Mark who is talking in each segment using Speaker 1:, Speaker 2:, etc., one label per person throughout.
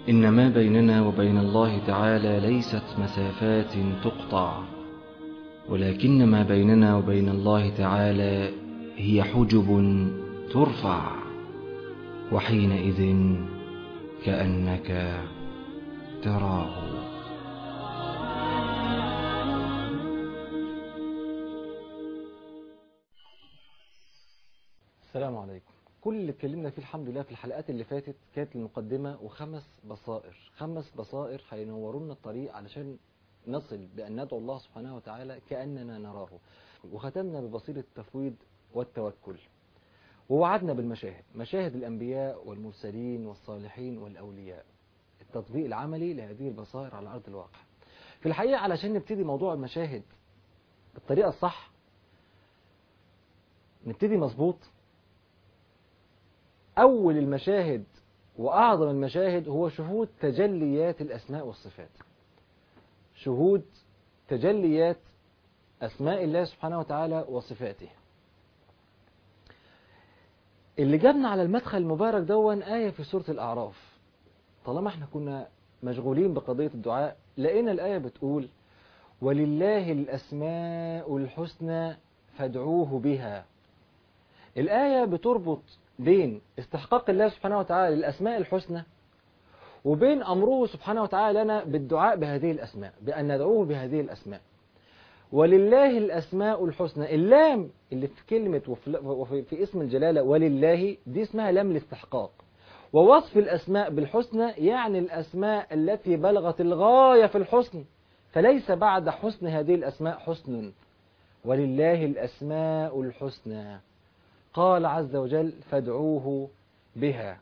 Speaker 1: إن ما بيننا وبين الله تعالى ليست مسافات تقطع ولكن ما بيننا وبين الله تعالى هي حجب ترفع وحينئذ كأنك تراه
Speaker 2: السلام عليكم كل اللي اتكلمنا فيه الحمد لله في الحلقات اللي فاتت كانت المقدمة وخمس بصائر خمس بصائر هينورونا الطريق علشان نصل بأن ندعو الله سبحانه وتعالى كأننا نراه وختمنا ببصيرة التفويض والتوكل ووعدنا بالمشاهد مشاهد الأنبياء والمرسلين والصالحين والأولياء التطبيق العملي لهذه البصائر على أرض الواقع في الحقيقة علشان نبتدي موضوع المشاهد بالطريقة الصح نبتدي مظبوط أول المشاهد وأعظم المشاهد هو شهود تجليات الأسماء والصفات شهود تجليات أسماء الله سبحانه وتعالى وصفاته اللي جابنا على المدخل المبارك دون آية في سورة الأعراف طالما احنا كنا مشغولين بقضية الدعاء لقينا الآية بتقول ولله الأسماء الحسنى فادعوه بها الآية بتربط بين استحقاق الله سبحانه وتعالى للأسماء الحسنى وبين أمره سبحانه وتعالى لنا بالدعاء بهذه الأسماء بأن ندعوه بهذه الأسماء ولله الأسماء الحسنى اللام اللي في كلمة وفي, وفي في اسم الجلالة ولله دي اسمها لام الاستحقاق ووصف الأسماء بالحسنى يعني الأسماء التي بلغت الغاية في الحسن فليس بعد حسن هذه الأسماء حسن ولله الأسماء الحسنى قال عز وجل فادعوه بها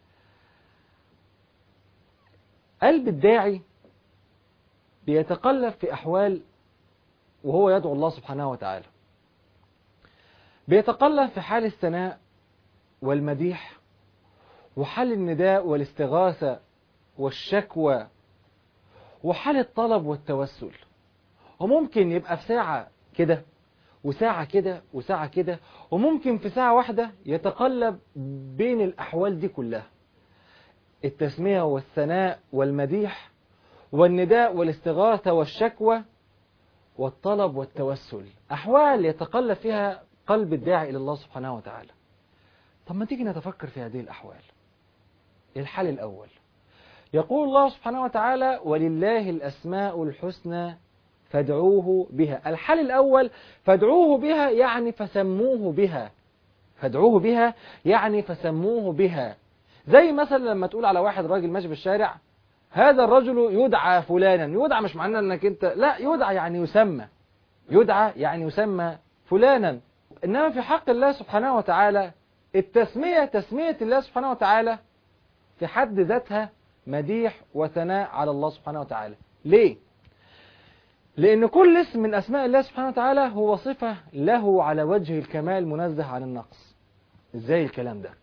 Speaker 2: قلب الداعي بيتقلب في أحوال وهو يدعو الله سبحانه وتعالى بيتقلب في حال الثناء والمديح وحال النداء والاستغاثة والشكوى وحال الطلب والتوسل وممكن يبقى في ساعة كده وساعة كده وساعة كده وممكن في ساعة واحدة يتقلب بين الأحوال دي كلها التسمية والثناء والمديح والنداء والاستغاثة والشكوى والطلب والتوسل أحوال يتقلب فيها قلب الداعي إلى الله سبحانه وتعالى طب ما تيجي نتفكر في هذه الأحوال الحال الأول يقول الله سبحانه وتعالى ولله الأسماء الحسنى فادعوه بها الحال الأول فادعوه بها يعني فسموه بها فادعوه بها يعني فسموه بها زي مثلا لما تقول على واحد راجل ماشي في الشارع هذا الرجل يدعى فلانا يدعى مش معناه انك انت لا يدعى يعني يسمى يدعى يعني يسمى فلانا انما في حق الله سبحانه وتعالى التسمية تسمية الله سبحانه وتعالى في حد ذاتها مديح وثناء على الله سبحانه وتعالى ليه لأن كل اسم من أسماء الله سبحانه وتعالى هو صفة له على وجه الكمال منزه عن النقص إزاي الكلام ده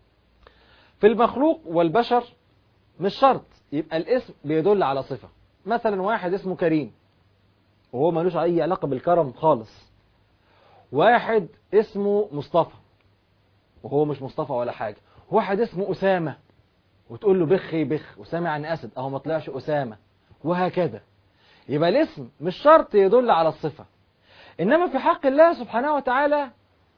Speaker 2: في المخلوق والبشر مش شرط يبقى الاسم بيدل على صفة مثلا واحد اسمه كريم وهو ملوش أي علاقة بالكرم خالص واحد اسمه مصطفى وهو مش مصطفى ولا حاجة واحد اسمه أسامة وتقول له بخي بخ أسامة عن أسد أهو ما طلعش أسامة وهكذا يبقى الاسم مش شرط يدل على الصفة إنما في حق الله سبحانه وتعالى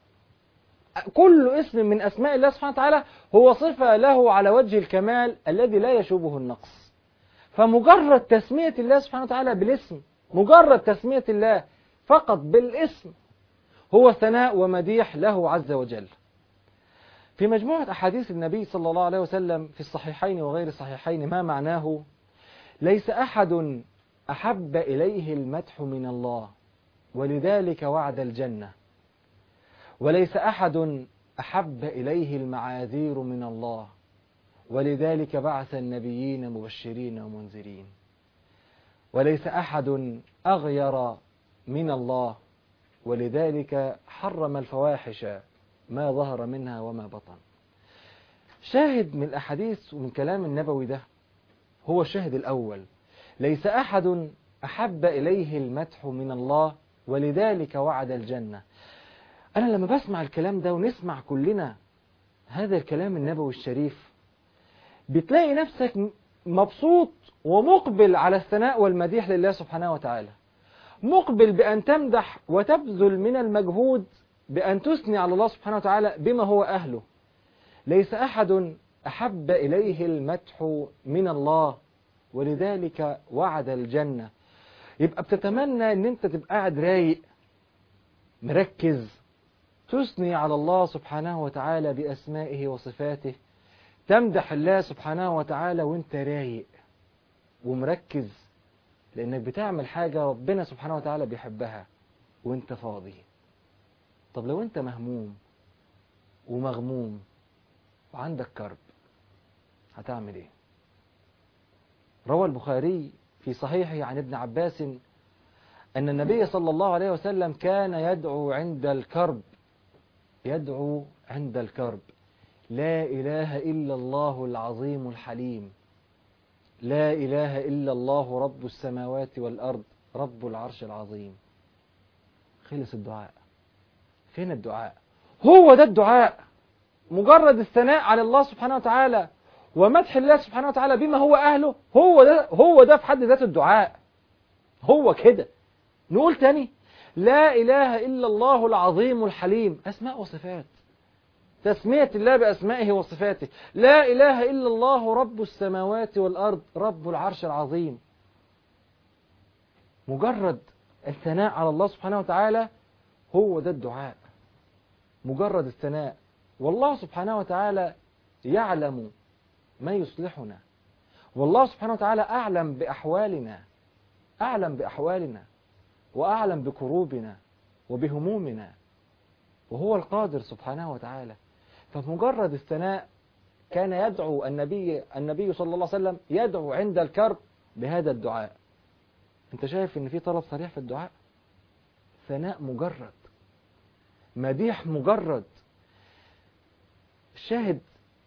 Speaker 2: كل اسم من أسماء الله سبحانه وتعالى هو صفة له على وجه الكمال الذي لا يشوبه النقص فمجرد تسمية الله سبحانه وتعالى بالاسم مجرد تسمية الله فقط بالاسم هو ثناء ومديح له عز وجل في مجموعة أحاديث النبي صلى الله عليه وسلم في الصحيحين وغير الصحيحين ما معناه ليس أحد أحب إليه المدح من الله ولذلك وعد الجنة وليس أحد أحب إليه المعاذير من الله ولذلك بعث النبيين مبشرين ومنذرين وليس أحد أغير من الله ولذلك حرم الفواحش ما ظهر منها وما بطن شاهد من الأحاديث ومن كلام النبوي ده هو الشاهد الأول ليس أحد أحب إليه المدح من الله ولذلك وعد الجنة أنا لما بسمع الكلام ده ونسمع كلنا هذا الكلام النبوي الشريف بتلاقي نفسك مبسوط ومقبل على الثناء والمديح لله سبحانه وتعالى مقبل بأن تمدح وتبذل من المجهود بأن تثني على الله سبحانه وتعالى بما هو أهله ليس أحد أحب إليه المدح من الله ولذلك وعد الجنة يبقى بتتمنى ان انت تبقى قاعد رايق مركز تثني على الله سبحانه وتعالى بأسمائه وصفاته تمدح الله سبحانه وتعالى وانت رايق ومركز لانك بتعمل حاجة ربنا سبحانه وتعالى بيحبها وانت فاضي طب لو انت مهموم ومغموم وعندك كرب هتعمل ايه روى البخاري في صحيحه عن ابن عباس أن النبي صلى الله عليه وسلم كان يدعو عند الكرب يدعو عند الكرب لا إله إلا الله العظيم الحليم لا إله إلا الله رب السماوات والأرض رب العرش العظيم خلص الدعاء فين الدعاء هو ده الدعاء مجرد الثناء على الله سبحانه وتعالى ومدح الله سبحانه وتعالى بما هو أهله هو ده هو ده في حد ذات الدعاء هو كده نقول تاني لا إله إلا الله العظيم الحليم أسماء وصفات تسمية الله بأسمائه وصفاته لا إله إلا الله رب السماوات والأرض رب العرش العظيم مجرد الثناء على الله سبحانه وتعالى هو ده الدعاء مجرد الثناء والله سبحانه وتعالى يعلم ما يصلحنا والله سبحانه وتعالى أعلم بأحوالنا أعلم بأحوالنا وأعلم بكروبنا وبهمومنا وهو القادر سبحانه وتعالى فمجرد الثناء كان يدعو النبي النبي صلى الله عليه وسلم يدعو عند الكرب بهذا الدعاء انت شايف ان في طلب صريح في الدعاء ثناء مجرد مديح مجرد الشاهد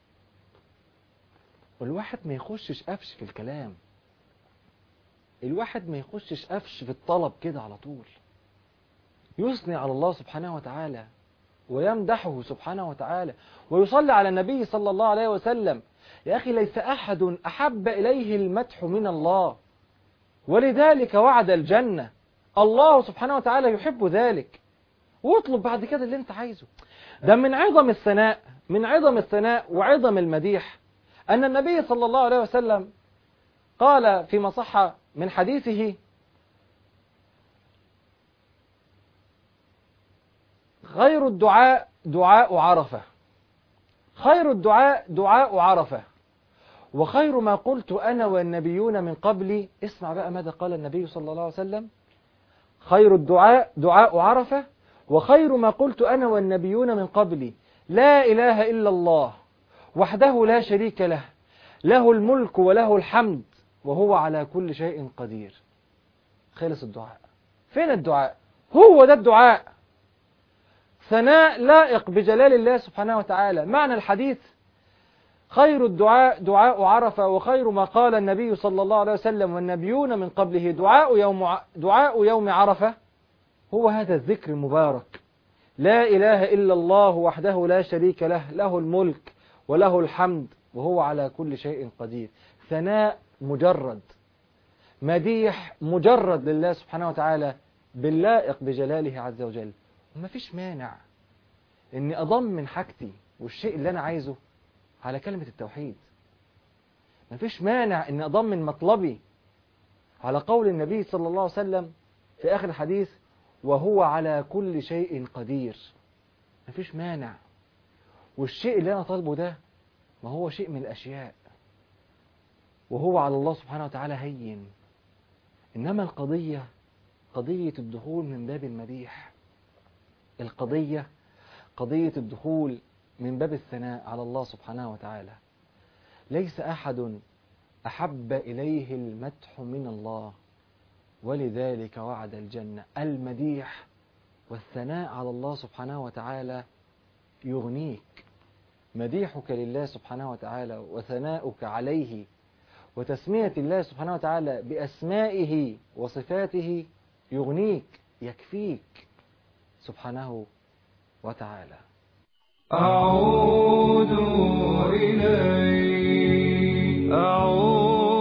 Speaker 2: والواحد ما يخشش قفش في الكلام الواحد ما يخشش قفش في الطلب كده على طول يثني على الله سبحانه وتعالى ويمدحه سبحانه وتعالى ويصلي على النبي صلى الله عليه وسلم يا أخي ليس أحد أحب إليه المدح من الله ولذلك وعد الجنة الله سبحانه وتعالى يحب ذلك واطلب بعد كده اللي انت عايزه ده من عظم الثناء من عظم الثناء وعظم المديح أن النبي صلى الله عليه وسلم قال فيما صح من حديثه خير الدعاء دعاء عرفة خير الدعاء دعاء عرفة وخير ما قلت أنا والنبيون من قبلي اسمع بقى ماذا قال النبي صلى الله عليه وسلم خير الدعاء دعاء عرفة وخير ما قلت أنا والنبيون من قبلي لا إله إلا الله وحده لا شريك له له الملك وله الحمد وهو على كل شيء قدير خلص الدعاء فين الدعاء هو ده الدعاء ثناء لائق بجلال الله سبحانه وتعالى معنى الحديث خير الدعاء دعاء عرفة وخير ما قال النبي صلى الله عليه وسلم والنبيون من قبله دعاء يوم دعاء يوم عرفة هو هذا الذكر المبارك لا إله إلا الله وحده لا شريك له له الملك وله الحمد وهو على كل شيء قدير ثناء مجرد مديح مجرد لله سبحانه وتعالى باللائق بجلاله عز وجل وما فيش مانع اني اضمن حاجتي والشيء اللي انا عايزه على كلمة التوحيد ما فيش مانع اني اضمن مطلبي على قول النبي صلى الله عليه وسلم في اخر الحديث وهو على كل شيء قدير ما فيش مانع والشيء اللي انا طالبه ده ما هو شيء من الاشياء وهو على الله سبحانه وتعالى هين انما القضية قضية الدخول من باب المديح القضية قضية الدخول من باب الثناء على الله سبحانه وتعالى ليس أحد أحب إليه المدح من الله ولذلك وعد الجنة المديح والثناء على الله سبحانه وتعالى يغنيك مديحك لله سبحانه وتعالى وثناؤك عليه وتسمية الله سبحانه وتعالى بأسمائه وصفاته يغنيك يكفيك سبحانه وتعالى
Speaker 3: أعود إليك أعود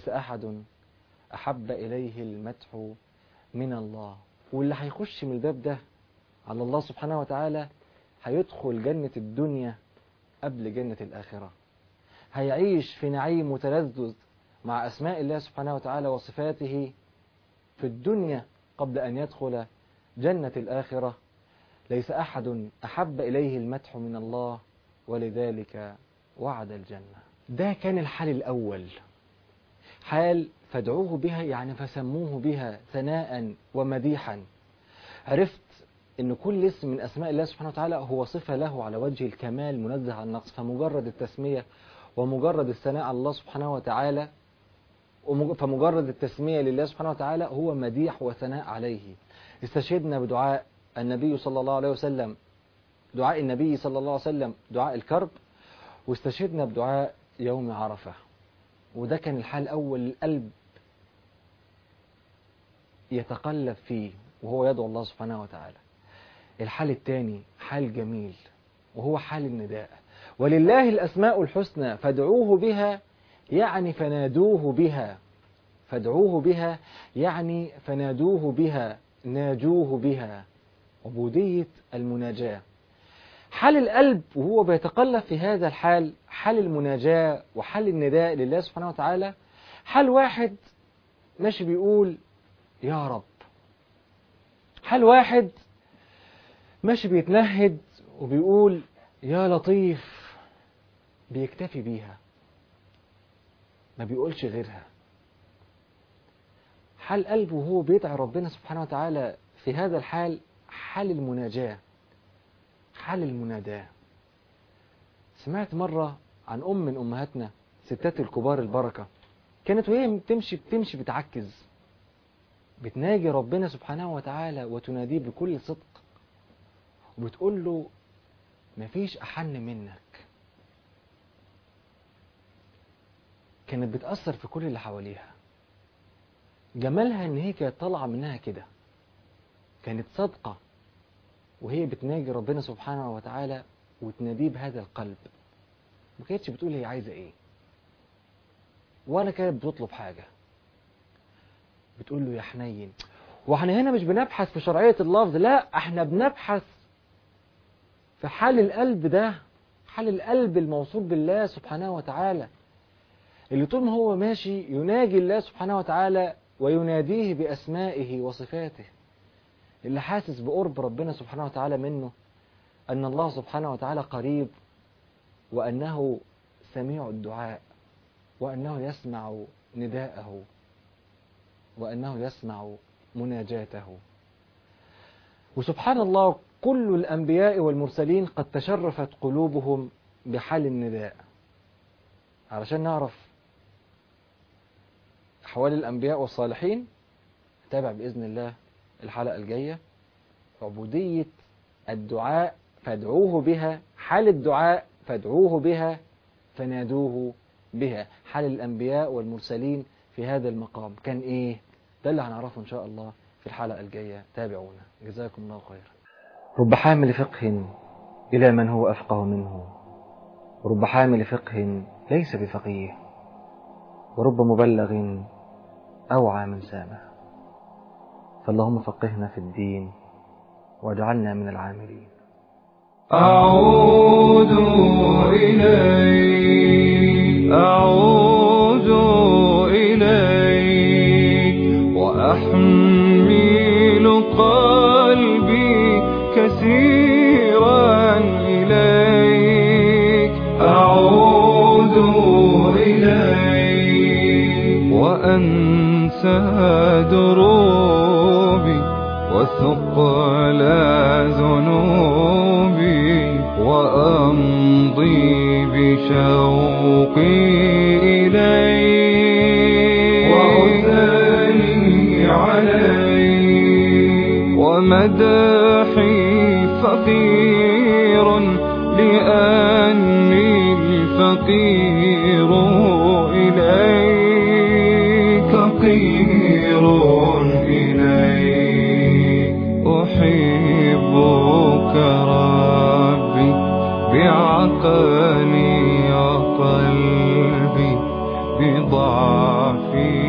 Speaker 2: ليس أحد أحب إليه المدح من الله واللي هيخش من الباب ده على الله سبحانه وتعالى هيدخل جنة الدنيا قبل جنة الآخرة هيعيش في نعيم وتلذذ مع أسماء الله سبحانه وتعالى وصفاته في الدنيا قبل أن يدخل جنة الآخرة ليس أحد أحب إليه المدح من الله ولذلك وعد الجنة ده كان الحال الأول حال فادعوه بها يعني فسموه بها ثناء ومديحا عرفت ان كل اسم من اسماء الله سبحانه وتعالى هو صفه له على وجه الكمال منزه عن النقص فمجرد التسميه ومجرد الثناء على الله سبحانه وتعالى فمجرد التسميه لله سبحانه وتعالى هو مديح وثناء عليه استشهدنا بدعاء النبي صلى الله عليه وسلم دعاء النبي صلى الله عليه وسلم دعاء الكرب واستشهدنا بدعاء يوم عرفه وده كان الحال الأول القلب يتقلب فيه وهو يدعو الله سبحانه وتعالى الحال الثاني حال جميل وهو حال النداء ولله الأسماء الحسنى فادعوه بها يعني فنادوه بها فادعوه بها يعني فنادوه بها ناجوه بها عبودية المناجاة حال القلب وهو بيتقلب في هذا الحال حال المناجاة وحال النداء لله سبحانه وتعالى حال واحد ماشي بيقول يا رب حال واحد ماشي بيتنهد وبيقول يا لطيف بيكتفي بيها ما بيقولش غيرها حال قلبه وهو بيدعي ربنا سبحانه وتعالى في هذا الحال حال المناجاه حال المناداة سمعت مرة عن أم من أمهاتنا ستات الكبار البركة كانت وهي بتمشي بتمشي بتعكز بتناجي ربنا سبحانه وتعالى وتناديه بكل صدق وبتقول له مفيش أحن منك كانت بتأثر في كل اللي حواليها جمالها إن هي كانت طالعة منها كده كانت صادقة وهي بتناجي ربنا سبحانه وتعالى وتناديه بهذا القلب ما كانتش بتقول هي عايزه ايه ولا كانت بتطلب حاجه بتقول له يا حنين واحنا هنا مش بنبحث في شرعيه اللفظ لا احنا بنبحث في حال القلب ده حال القلب الموصول بالله سبحانه وتعالى اللي طول ما هو ماشي يناجي الله سبحانه وتعالى ويناديه باسمائه وصفاته اللي حاسس بقرب ربنا سبحانه وتعالى منه أن الله سبحانه وتعالى قريب وأنه سميع الدعاء وأنه يسمع نداءه وأنه يسمع مناجاته وسبحان الله كل الأنبياء والمرسلين قد تشرفت قلوبهم بحال النداء علشان نعرف أحوال الأنبياء والصالحين تابع بإذن الله الحلقة الجاية عبودية الدعاء فادعوه بها حال الدعاء فادعوه بها فنادوه بها حال الأنبياء والمرسلين في هذا المقام كان إيه ده اللي هنعرفه إن شاء الله في الحلقة الجاية تابعونا جزاكم الله خيرا رب حامل فقه إلى من هو أفقه منه ورب حامل فقه ليس بفقيه ورب مبلغ أوعى من سامه فاللهم فقهنا في الدين واجعلنا من العاملين
Speaker 3: أعود إليك أعود إليك وأحمل قلبي كثيرا إليك أعود إليك وأنسى دروبي وثقل ذنوبي وأمضي بشوقي إليك وأثني عليك ومدحي فقير لأني الفقير إليك فقير إليك أحبك ربي بعقلي وقلبي بضعفي فيك